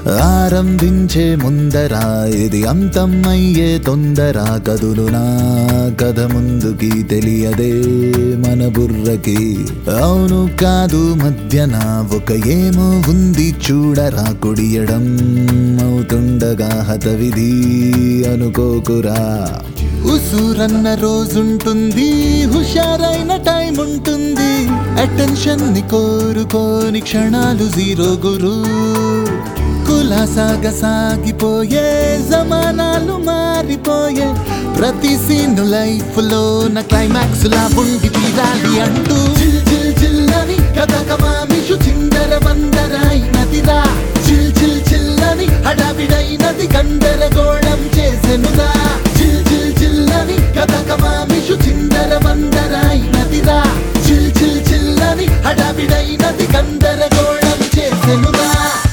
ఆరంభించే ముందర ఇది అంతం అయ్యే తొందర కదులు నా కథ ముందుకి తెలియదే మన బుర్రకి అవును కాదు మధ్యన ఒక ఏమో ఉంది చూడరా కొడియడం అవుతుండగా హతవిధి అనుకోకురా ఉసూరన్న రోజుంటుంది హుషారైన టైం ఉంటుంది అటెన్షన్ ని కోరుకోని క్షణాలు జీరో గురు కులాసాగ సాగిపోయే జమానాలు మారిపోయే ప్రతి సీన్ లైఫ్ లో నా క్లైమాక్స్ లా ఉండి తీరాలి అంటూ జిల్ జిల్ జిల్లని కథ కమామిషు చిందర వందరైనదిరా జిల్ జిల్ జిల్లని హడావిడైనది గందరగోళం చేసెనురా జిల్ జిల్ జిల్లని కథ కమామిషు చిందర వందరైనదిరా జిల్ జిల్ జిల్లని హడావిడైనది గందరగోళం చేసెనురా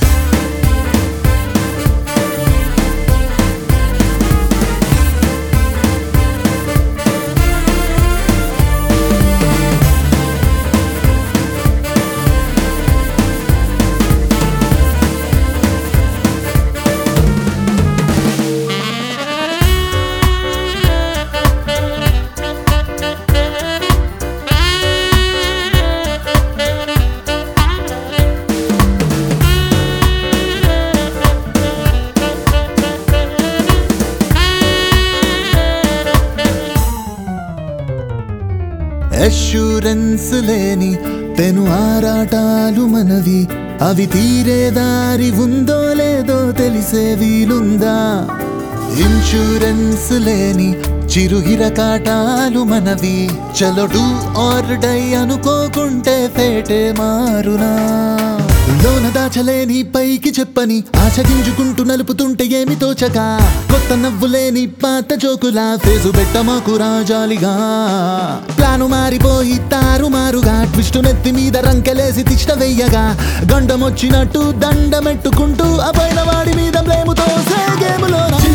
అష్యూరెన్స్ లేని పెను ఆరాటాలు మనవి అవి తీరే దారి ఉందో లేదో తెలిసే వీలుందా ఇన్సూరెన్స్ లేని చిరుహిర కాటాలు మనవి చలో ఆర్ డై అనుకోకుంటే ఫేటే మారునా లోన దాచలేని పైకి చెప్పని ఆశ గింజుకుంటూ నలుపుతుంటే ఏమి తోచగా కొత్త నవ్వులేని పాత జోకులా ఫేసు పెట్టమాకు రాజాలిగా ప్లాను మారిపోయి తారుమారుగా ట్విస్ట్ నెత్తి మీద రంకెలేసి తిష్ట వెయ్యగా గండమొచ్చినట్టు దండమెట్టుకుంటూ ఆ పైన వాడి మీద బ్లేముతో గేములో